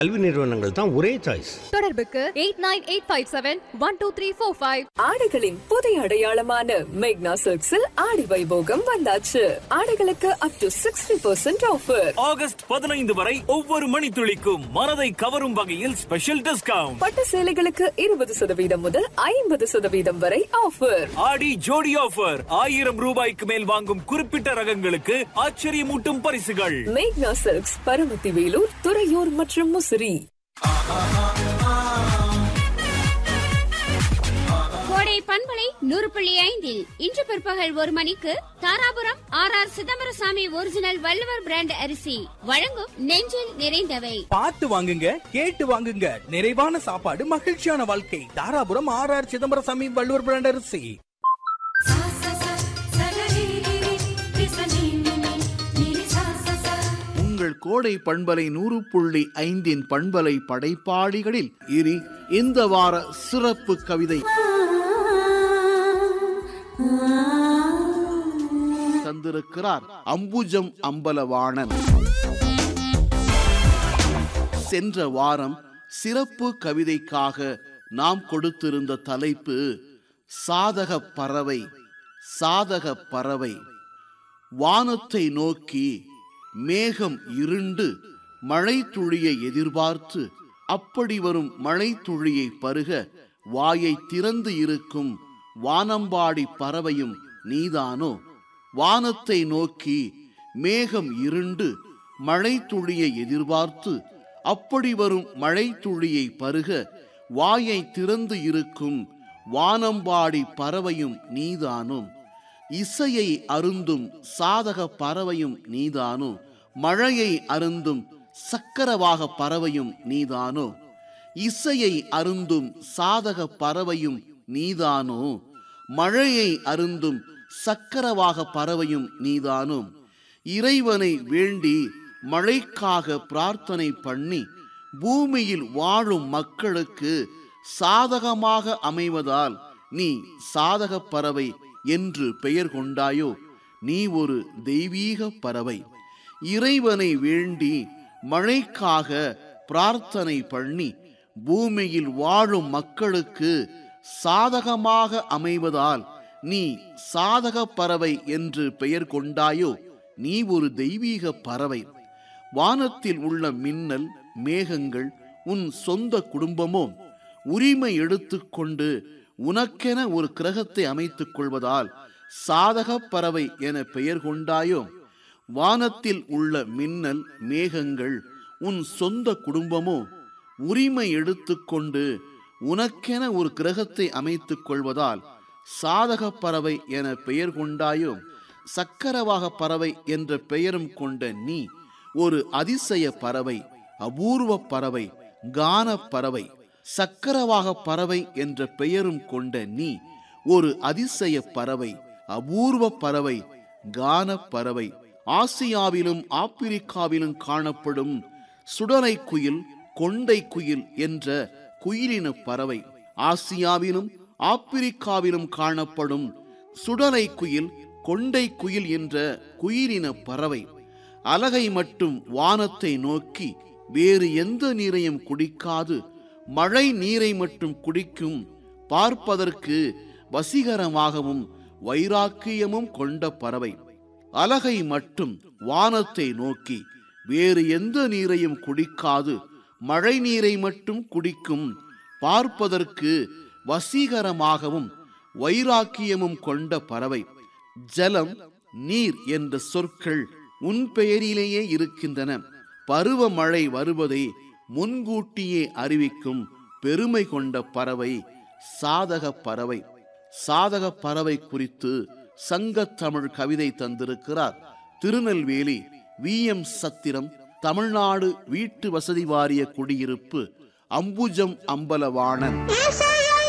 கல்வி நிறுவனங்கள் தான் ஒரே சாய்ஸ் தொடர்புக்கு eight nine eight five seven one two three four five ஆடைகளின் புதிய அடையாளமான மேக்னா சில்க்ஸில் ஆடி வைபோகம் வந்தாச்சு ஆடைகளுக்கு up to sixty percent offer August பதினைந்து வரை ஒவ்வொரு மணித்துளிக்கும் மனதை கவரும் வகையில் ஸ்பெஷல் டிஸ்கவுண்ட் பட்டு சேலைகளுக்கு இருபது சதவீதம் முதல் ஐம்பது சதவீதம் வரை ஆஃபர் ஆடி ஜோடி ஆஃபர் ஆயிரம் ரூபாய்க்கு மேல் வாங்கும் குறிப்பிட்ட ரகங்களுக்கு ஆச்சரியமூட்டும் பரிசுகள் மேக்னா சில்க்ஸ் பரமத்தி வேலூர் துறையூர் மற்றும் முசிறி கோடை பண்பலை நூறு புள்ளி ஐந்தில் இன்று பிற்பகல் ஒரு மணிக்கு Dharapuram R R Chidambarasamy original Valluvar brand அரிசி வழங்கும் நெஞ்சில் நிறைந்தவை பார்த்து வாங்குங்க கேட்டு வாங்குங்க நிறைவான சாப்பாடு மகிழ்ச்சியான வாழ்க்கை Dharapuram R R Chidambarasamy Valluvar brand அரிசி உங்கள் கோடை பண்பலை நூறு புள்ளி ஐந்தின் பண்பலை படைப்பாளிகளில் இனி இந்த வார சிறப்பு கவிதை தந்திருக்கிறார் அம்புஜம் அம்பலவாணன் சென்ற வாரம் சிறப்பு கவிதைக்காக நாம் கொடுத்திருந்த தலைப்பு சாதக பறவை சாதக பறவை வானத்தை நோக்கி மேகம் இருண்டு மழை துளியை எதிர்பார்த்து அப்படி வரும் மழை துளியை பருக வாயை திறந்து இருக்கும் வானம்பாடி பறவையும் நீதானோ வானத்தை நோக்கி மேகம் இருண்டு மழை துளியை எதிர்பார்த்து அப்படி வரும் மழை துளியை பருக வாயை திறந்து இருக்கும் வானம்பாடி பறவையும் நீதானோ இசையை அருந்தும் சாதக பறவையும் நீதானோ மழையை அருந்தும் சக்கரவாக பறவையும் நீதானோ இசையை அருந்தும் சாதக பறவையும் நீதானோ மழையை அருந்தும் சக்கரவாக பறவையும் நீதானோ இறைவனை வேண்டி மழைக்காக பிரார்த்தனை பண்ணி பூமியில் வாழும் மக்களுக்கு சாதகமாக அமைவதால் நீ சாதக பறவை என்று பெயர் கொண்டாயோ நீ ஒரு தெய்வீக பறவை இறைவனை வேண்டி மழைக்காக பிரார்த்தனை பண்ணி பூமியில் வாழும் மக்களுக்கு சாதகமாக அமைவதால் நீ சாதக பறவை என்று பெயர் கொண்டாயோ நீ ஒரு தெய்வீக பறவை வானத்தில் உள்ள மின்னல் மேகங்கள் உன் சொந்த குடும்பமோ உரிமை எடுத்துக்கொண்டு உனக்கென ஒரு கிரகத்தை அமைத்துக் கொள்வதால் சாதக பறவை என பெயர் கொண்டாயோ வானத்தில் உள்ள மின்னல் மேகங்கள் உன் சொந்த குடும்பமோ உரிமை எடுத்துக்கொண்டு உனக்கென ஒரு கிரகத்தை அமைத்துக் கொள்வதால் சாதக பறவை என பெயர் கொண்டாயோ சக்கரவாக பறவை என்ற பெயரும் கொண்ட நீ ஒரு அதிசய பறவை அபூர்வ பறவை கான பறவை சக்கரவாக பறவை என்ற பெயரும் கொண்ட நீ ஒரு அதிசய பறவை அபூர்வ பறவை கான பறவை ஆசியாவிலும் ஆப்பிரிக்காவிலும் காணப்படும் சுடலை குயில் கொண்டை குயில் என்ற குயிலின பறவை ஆசியாவிலும் ஆப்பிரிக்காவிலும் காணப்படும் சுடலை குயில் கொண்டை குயில் என்ற குயிலின பறவை அலகை மட்டும் வானத்தை நோக்கி வேறு எந்த நீரையும் குடிக்காது மழை நீரை மட்டும் குடிக்கும் பார்ப்பதற்கு வசீகரமாகவும் வைராக்கியமும் கொண்ட பறவை அலகை மட்டும் வானத்தை நோக்கி வேறு எந்த நீரையும் குடிக்காது மழை நீரை மட்டும் குடிக்கும் பார்ப்பதற்கு வசீகரமாகவும் வைராக்கியமும் கொண்ட பறவை ஜலம் நீர் என்ற சொற்கள் உன் பெயரிலேயே இருக்கின்றன பருவமழை வருவதை முன்கூட்டியே அறிவிக்கும் பெருமை கொண்ட பறவை சாதக பறவை சாதக பறவை குறித்து சங்கத்தமிழ் கவிதை தந்திருக்கிறார் திருநெல்வேலி வி எம் சத்திரம் தமிழ்நாடு வீட்டு வசதி வாரிய குடியிருப்பு அம்புஜம் அம்பலவாணன் இசை